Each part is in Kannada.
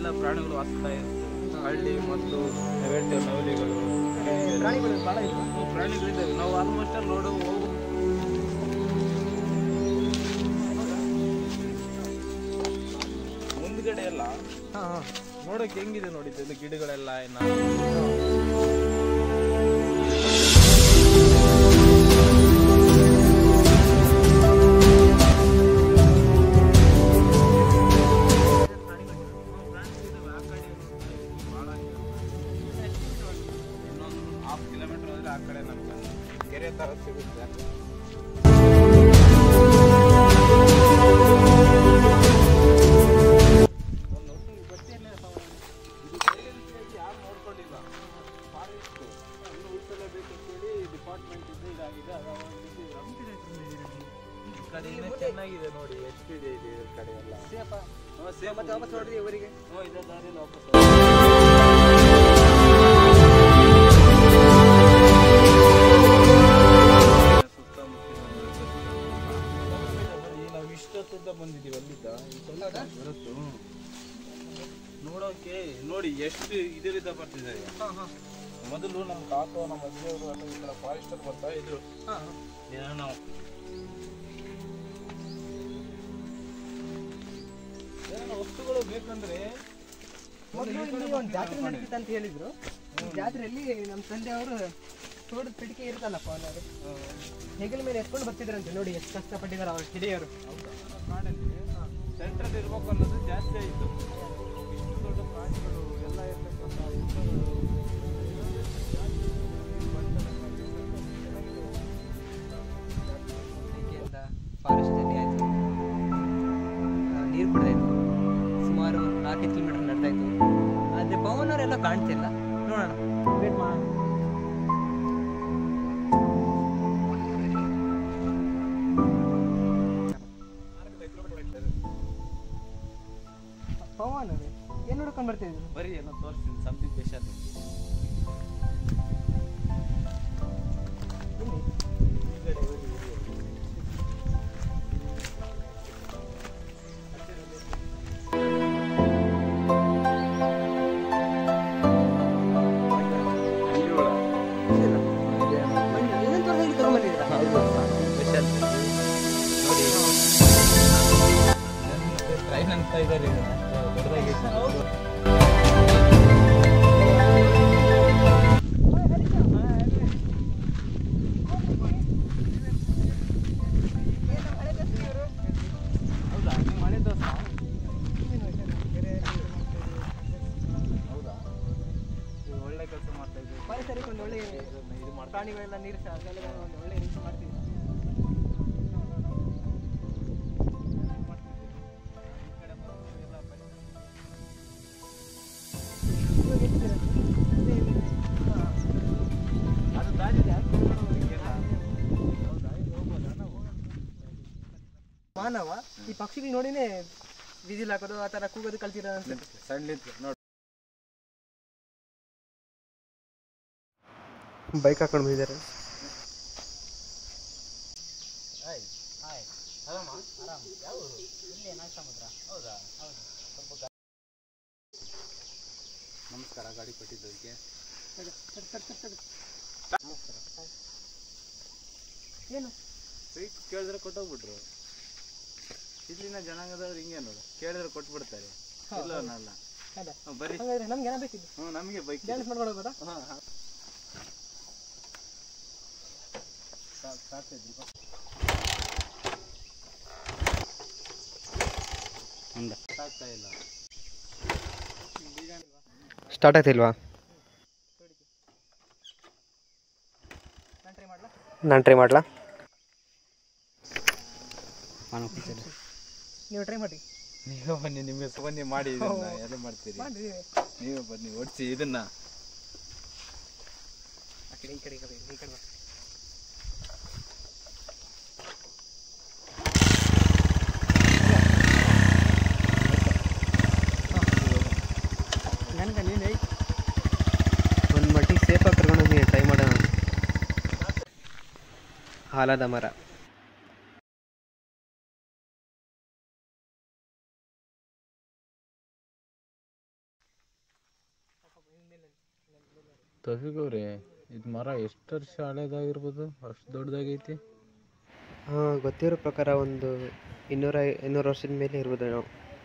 ಕಡೆಯಿಂದ ಪ್ರಾಣಿಗಳು ವಾಸಿಸ್ತಾ ಇರುತ್ತೆ ಹಳ್ಳಿ ಮತ್ತು ನವೆಂಟು ನವಲಿಗಳು ಪ್ರಾಣಿಗಳು ಭಾಳ ಇತ್ತು ಪ್ರಾಣಿಗಳಿದ್ದಾವೆ ನಾವು ಆಲ್ಮೋಸ್ಟ್ ಅಲ್ಲಿ ನೋಡು ಹೋಗು ಮುಂದ್ಗಡೆ ಎಲ್ಲ ಹಾಂ ಹಾಂ ನೋಡೋಕೆ ಹೆಂಗಿದೆ ನೋಡಿ ಇದು ಗಿಡಗಳೆಲ್ಲ ಇನ್ನ ಇನ್ನೊಂದು ಹಾಫ್ ಕಿಲೋಮೀಟರ್ ಹೋದ್ರೆ ಆ ಕಡೆ ನಮ್ಗೆ ಕೆರೆ ತರ ಸಿಗುತ್ತೆ ಒಂದು ಹೊತ್ತಿಗೆ ಗೊತ್ತೇನೆ ಇದು silence ಆಗಿ ಯಾರು ನೋಡ್ಕೊಂಡಿಲ್ಲ ಫಾರೆಸ್ಟ್ ಇನ್ನು ಉಳಿಸಲೇಬೇಕು ಅಂತೇಳಿ ಡಿಪಾರ್ಟ್ಮೆಂಟ್ ಇಂದ ಇದಾಗಿದೆ ಅವಾಗ ಈ ಕಡೆ ಇನ್ನೂ ಚೆನ್ನಾಗಿದೆ ನೋಡಿ ಎಷ್ಟಿದೆ ಇದೆ ಈ ಕಡೆ ಎಲ್ಲ ಸೇಫ ಹ್ಞೂ, safe. ಮತ್ತೆ ವಾಪಸ್ ಹೊರಡ್ರಿ ಊರಿಗೆ ಹ್ಞೂ, ಇದೇ ದಾರಿಯಲ್ಲಿ ವಾಪಸ್ ನಾವು ಇಷ್ಟೊತ್ತುದ್ದ ಬಂದಿದ್ದೀವಿ ಅಲ್ಲಿದ್ದ ಈ ಸ್ವಲ್ಪ ಬರುತ್ತೆ ಹ್ಞೂ. ನೋಡೋಕೆ ನೋಡಿ ಎಷ್ಟು ಇದರಿಂದ ಬರ್ತಿದ್ದಾರೆ ಹಾಂ ಹಾಂ ಮೊದಲು ನಮ್ಮ ತಾತ ನಮ್ಮ ಅಜ್ಜಿಯವರು ಎಲ್ಲ ಈ ಕಡೆ ಫಾರೆಸ್ಟಲ್ಲಿ ಬರ್ತಾ ಇದ್ರು ಹಾಂ ಏನೋ ನಾವು ಏನಾನ ವಸ್ತುಗಳು ಬೇಕಂದ್ರೆ ಮೊದಲು ಇಲ್ಲಿ ಒಂದು ಜಾತ್ರೆ ನಡೀತಿತ್ತು ಅಂತ ಹೇಳಿದ್ರು ಈ ಜಾತ್ರೆಯಲ್ಲಿ ನಮ್ಮ ತಂದೆಯವರು ತೋಟದ ಪೆಟ್ಟಿಗೆ ಇರುತ್ತಲ್ಲಪ್ಪ ಅನ್ನೋದು ಹೆಗಲ ಮೇಲೆ ಎತ್ಕೊಂಡು ಬರ್ತಿದ್ರಂತೆ ನೋಡಿ ಎಷ್ಟು ಕಷ್ಟಪಟ್ಟಿದ್ದಾರೆ ಅವ್ರ ಹಿರಿಯರು ಕಾಡಲ್ಲಿ ಸೆಂಟ್ರಲ್ ಇರ್ಬೇಕು ಅನ್ನೋದು ಜಾಸ್ತಿ ಆಯಿತು ಇಷ್ಟು ದೊಡ್ಡ ಪ್ರಾಣಿಗಳು ಎಲ್ಲ ಇರ್ತಕ್ಕಂಥ ಬೆಳಗ್ಗೆಯಿಂದ ಫಾರೆಸ್ಟಲ್ಲಿ ಆಯಿತು ನೀರು ಕುಡ್ದಾಯ್ತು ಸುಮಾರು ನಾಲ್ಕೈದು ಕಿಲೋಮೀಟರ್ ನಡ್ತಾ ಇತ್ತು ಆದರೆ ಪವನ್ ಅವರೆಲ್ಲ ಕಾಣ್ತಿಲ್ಲ ನೋಡೋಣ ವೇಟ್ ಮಾಡೋಣ ಪವನ್ ಅವರೇ ಏನು ನೋಡ್ಕೊಂಡು ಬರ್ತಿದ್ರು ಬರೀ ಏನೋ ತೋರಿಸ್ತೀನಿ ಸಮಥಿಂಗ್ ಸ್ಪೆಷಲ್ ಇಲ್ಲಿ ಬನ್ನಿ ಇನ್ನೊಂದು ತೋರಿಸಿ ಇಲ್ಲಿ ತಗೊಂಡ್ಬಂದಿದ್ದೀರಾ ಸ್ಪೆಷಲ್ ನೋಡಿ ಟ್ರೈನ್ ಅಂತ ಇದ್ದಾರೆ ದೊಡ್ಡದಾಗಿ ಹೌದಾ ನೀವು ಮಳೆ ದೋಸ್ತ ಹೌದಾ ನೀವು ಒಳ್ಳೆ ಕೆಲಸ ಮಾಡ್ತಾ ಇದ್ದೀವಿ ಪರಿಸರಕ್ಕೆ ಒಂದು ಒಳ್ಳೆ ಇದು ಮಾಡ್ತಾ ಪ್ರಾಣಿಗಳೆಲ್ಲ ನೀರು ಸಹ ಅದೆಲ್ಲ ಒಂದು ಒಳ್ಳೆ ರೀತಿ ಮಾಡ್ತೀವಿ ಇವಾಗ ಎಷ್ಟಿದ್ದೀರಾ? ಅದೇ ಇಲ್ಲಿ. ಹಾ. ಅದು ದಾರಿ ಜಾಸ್ತಿ ಹೋಗೋರಿಗೆಲ್ಲ. ಹೌದಾ ಇಲ್ಲಿ ಹೋಗ್ಬೋದಾ ನಾವು ಮಾನವ ಈ ಪಕ್ಷಿಗಳು ನೋಡಿನೇ ವಿಸಿಲ್ ಹಾಕೋದು ಆ ಥರ ಕೂಗೋದು ಕಲ್ತಿರೋ ಅನ್ಸುತ್ತೆ ಸಣ್ಣ ನೋಡಿ ಬೈಕ್ ಹಾಕೊಂಡು ಬಂದಿದ್ದಾರೆ ನಮಸ್ಕಾರ ಗಾಡಿ ಕೊಟ್ಟಿದ್ದಕ್ಕೆ ಏನು ಸೈಟ್ ಕೇಳಿದ್ರೆ ಕೊಟ್ಟೋಗ್ಬಿಟ್ರು ಇಲ್ಲಿನ ಜನಾಂಗದವ್ರು ಹಿಂಗೆ ನೋಡು ಕೇಳಿದ್ರೆ ಕೊಟ್ಬಿಡ್ತಾರೆ ಇಲ್ಲ ಅನ್ನಲ್ಲ ಹೌದಾ ಹ್ಞೂ, ಬರ್ರಿ ಹಾಗಾದ್ರೆ ನಮ್ಗೆ ಏನೋ ಬೇಕಿದ್ದು ಹ್ಞೂ ನಮಗೆ ಬೈಕ್ ಡ್ಯಾನ್ಸ್ ಮಾಡ್ಕೊಂಡು ಹೋಗೋದಾ ಆಗ್ತಾ ಇಲ್ಲ ಸ್ಟಾರ್ಟ್ ಆಗ್ತಿಲ್ವಾ ನಾನು ಟ್ರೈ ಮಾಡಲಾ ನಾನು ಟ್ರೈ ಮಾಡಲಾ ನೀವು ಟ್ರೈ ಮಾಡಿ ನೀವು ಬನ್ನಿ ನಿಮಗೆ ಸುಬನ್ನಿ ಮಾಡಿ ಇದನ್ನ ಎಲ್ಲ ಮಾಡ್ತೀರಿ ಮಾಡಿ ನೀವೇ ಬನ್ನಿ ಓಡಿಸಿ ಇದನ್ನ ಆ ಕಡೆ ಈ ಕಡೆ ಈ ಕಡೆ ಈ ಕಡೆ ಬಾ. ನನ್ಗೆ ನೀನು ಒಂದು ಮಟ್ಟಿಗೆ ಸೇಫಾಗಿ ಕರ್ಕೊಂಡು ಟ್ರೈ ಮಾಡೋಣ ಆಲದ ಮರ ತಫಿಕ್ ಅವ್ರೆ ಇದು ಮರ ಎಷ್ಟು ವರ್ಷ ಹಳೇದಾಗಿರ್ಬೋದು ಅಷ್ಟು ದೊಡ್ಡದಾಗೈತಿ ಹಾಂ ಗೊತ್ತಿರೋ ಪ್ರಕಾರ ಒಂದು ಇನ್ನೂರ ಇನ್ನೂರು ವರ್ಷದ ಮೇಲೆ ಇರ್ಬೋದು ನಾವು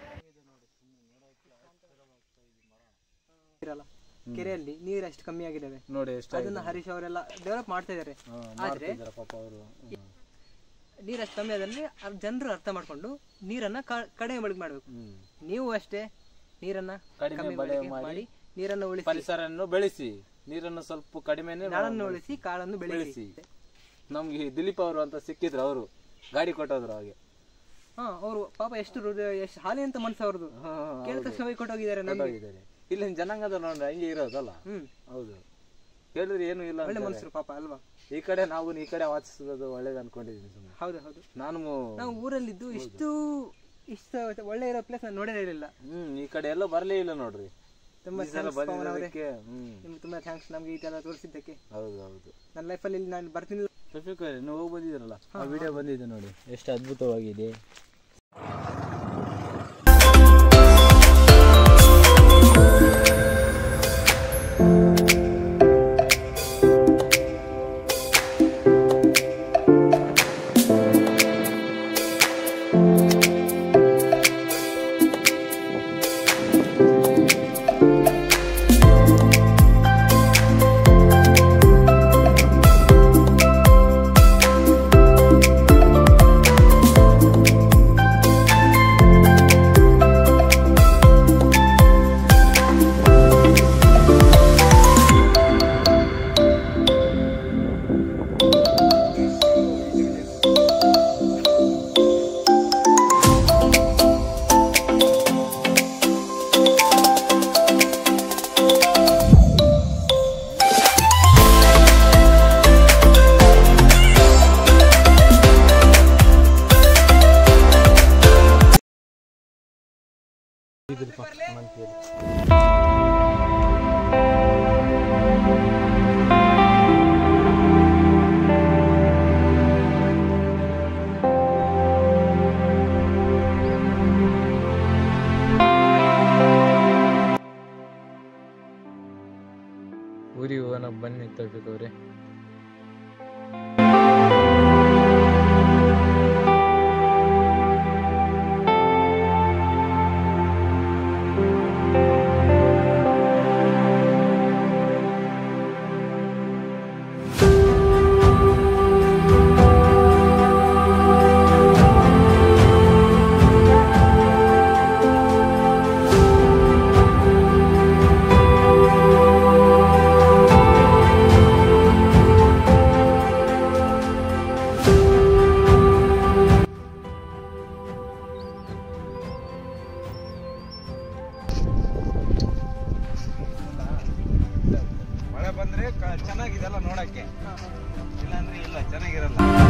ಇರಲ್ಲ ಕೆರೆಯಲ್ಲಿ ನೀರು ಅಷ್ಟು ಕಮ್ಮಿ ಆಗಿದ್ದಾವೆ ನೋಡಿ ಎಷ್ಟು ಅದನ್ನ ಹರೀಶ್ ಅವರೆಲ್ಲ ಡೆವಲಪ್ ಮಾಡ್ತಾ ಇದ್ದಾರೆ ಆದ್ರೆ ಪಾಪ ಅವರು ನೀರು ಅಷ್ಟು ಕಮ್ಮಿ ಆದಲ್ಲಿ ಜನರು ಅರ್ಥ ಮಾಡ್ಕೊಂಡು ನೀರನ್ನ ಕ- ಕಡಿಮೆ ಬಳಕೆ ಮಾಡ್ಬೇಕು ನೀವು ಅಷ್ಟೇ ನೀರನ್ನ ಕಡಿಮೆ ಕಮ್ಮಿ ಬಳಕೆ ಬಳಕೆ ಮಾಡಿ ಮಾಡಿ ನೀರನ್ನು ಉಳಿಸಿ ಪರಿಸರವನ್ನು ಬೆಳೆಸಿ ನೀರನ್ನು ಸ್ವಲ್ಪ ಕಡಿಮೆನೆ ನಾಳನ್ನು ಉಳಿಸಿ ಕಾಳನ್ನು ಬೆಳೆಸಿ ಬೆಳೆಸಿ ನಮ್ಗೆ ದಿಲೀಪ್ ಅವರು ಅಂತ ಸಿಕ್ಕಿದ್ರು ಅವರು ಗಾಡಿ ಕೊಟ್ಟೋದ್ರು ಹಾಗೆ ಹಾ ಅವರು ಪಾಪ ಎಷ್ಟು ಹೃದಯ ಎಷ್ಟು ಹಾಲಿ ಅಂತ ಮನ್ಸು ಅವ್ರದ್ದು ಕೇಳಿದ ತಕ್ಷಣ ಹೋಗಿ ಕೊಟ್ಟೋಗಿದ್ದಾರೆ ನಮ್ಗೆ ಹೋಗಿದ್ದಾರೆ ಇಲ್ಲಿನ ಜನಾಂಗದ ನೋಡ್ರೆ ಹಂಗೆ ಇರೋದಲ್ಲ ಹ್ಮ್ ಹೌದು ಹೇಳಿದ್ರೆ ಏನು ಇಲ್ಲ ಒಳ್ಳೆ ಅಂತಾರೆ. ಮನ್ಸರು ಪಾಪ ಅಲ್ವಾ ಈ ಕಡೆ ನಾವು ಈ ಕಡೆ ವಾಚಿಸೋದು ಒಳ್ಳೇದು ಅನ್ಕೊಂಡಿದ್ದೀನಿ ಸುಮ್ಮನೆ ಹೌದು ಹೌದು ನಾನು ನಾವು ಊರಲ್ಲಿದ್ದು ಇಷ್ಟು ಇಷ್ಟು ಒಳ್ಳೆ ಇರೋ ಪ್ಲೇಸ್ ನಾನು ನೋಡೇ ಇರಲಿಲ್ಲ ಹ್ಮ್ ಈ ಕಡೆ ಎಲ್ಲ ಬರ್ಲೇ ಇಲ್ಲ ನೋಡ್ರಿ ತುಂಬಾ ಈ ಸಲ thanks ಪವನ್ ಅವರೇ. ಬಂದಿದ್ದಕ್ಕೆ ಹ್ಮ್ ನಿಮ್ಗೆ ತುಂಬಾ ಥ್ಯಾಂಕ್ಸ್ ನಮ್ಗೆ ಇದೆಲ್ಲ ತೋರಿಸಿದ್ದಕ್ಕೆ ಹೌದು ಹೌದು ನನ್ನ ಲೈಫಲ್ಲಿ ಇಲ್ಲಿ ನಾನು ಬರ್ತೀನಿ ರಫೀಕ್ ಅವ್ರೆ, ನೀವು ಹೋಗಿ ಬಂದಿದ್ರಲ್ಲ ಆ ವಿಡಿಯೋ ಬಂದಿದೆ ನೋಡಿ ಎಷ್ಟು ಅದ್ಭುತವಾಗಿದೆ ಊರಿಗೆ ಹೋಗೋಣ ಬನ್ನಿ ತಫಿಕ್ ಅವ್ರೆ ಮಳೆ ಬಂದ್ರೆ ಚೆನ್ನಾಗಿದೆಲ್ಲ ನೋಡಕ್ಕೆ ಇಲ್ಲಾಂದ್ರೆ ಇಲ್ಲ ಚೆನ್ನಾಗಿರಲ್ಲ